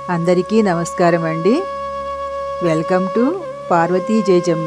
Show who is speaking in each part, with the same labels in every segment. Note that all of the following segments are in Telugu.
Speaker 1: అందరికీ నమస్కారం అండి వెల్కమ్ టు పార్వతీ జయజమ్మ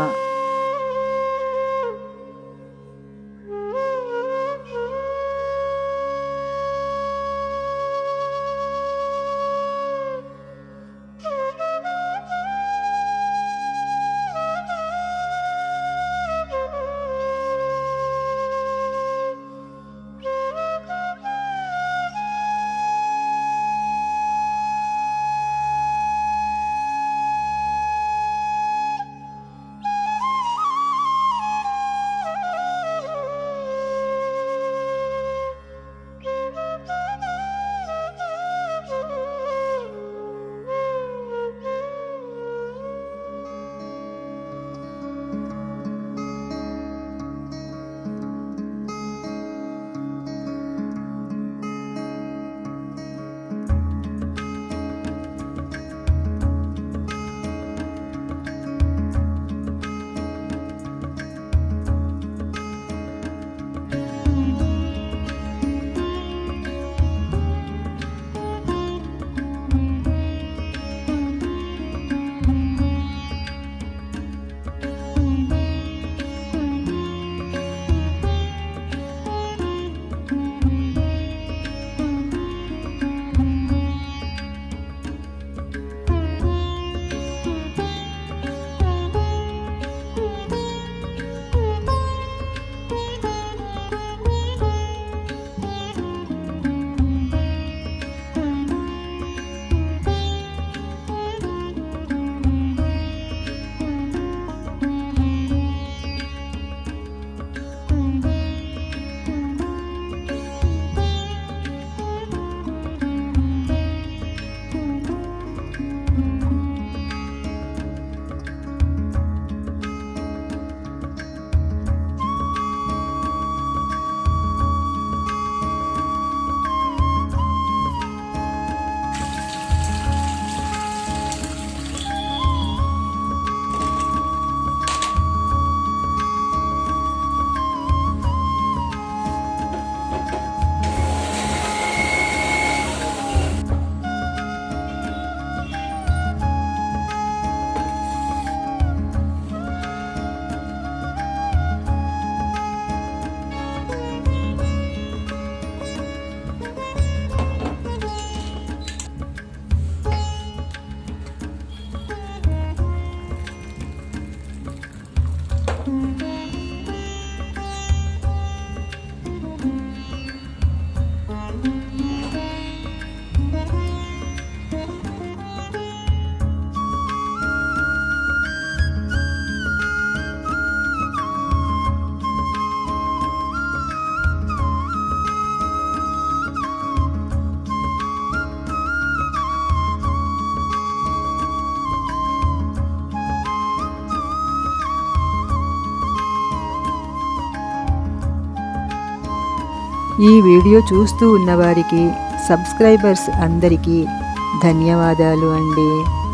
Speaker 1: ఈ వీడియో చూస్తూ ఉన్నవారికి సబ్స్క్రైబర్స్ అందరికీ ధన్యవాదాలు అండి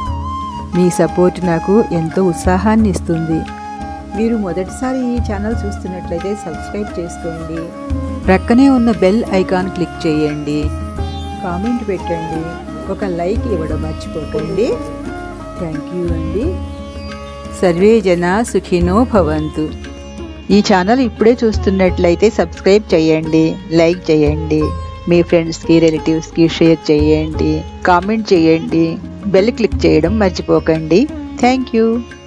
Speaker 1: మీ సపోర్ట్ నాకు ఎంతో ఉత్సాహాన్ని ఇస్తుంది మీరు మొదటిసారి ఈ ఛానల్ చూస్తున్నట్లయితే సబ్స్క్రైబ్ చేసుకోండి ప్రక్కనే ఉన్న బెల్ ఐకాన్ క్లిక్ చేయండి కామెంట్ పెట్టండి ఒక లైక్ ఇవ్వడం మర్చిపోకండి థ్యాంక్ యూ అండి సర్వే జన సుఖినో భవంతు ఈ ఛానల్ ఇప్పుడే చూస్తున్నట్లయితే సబ్స్క్రైబ్ చేయండి లైక్ చేయండి మీ ఫ్రెండ్స్కి రిలేటివ్స్కి షేర్ చేయండి కామెంట్ చేయండి బెల్ క్లిక్ చేయడం మర్చిపోకండి థ్యాంక్ యూ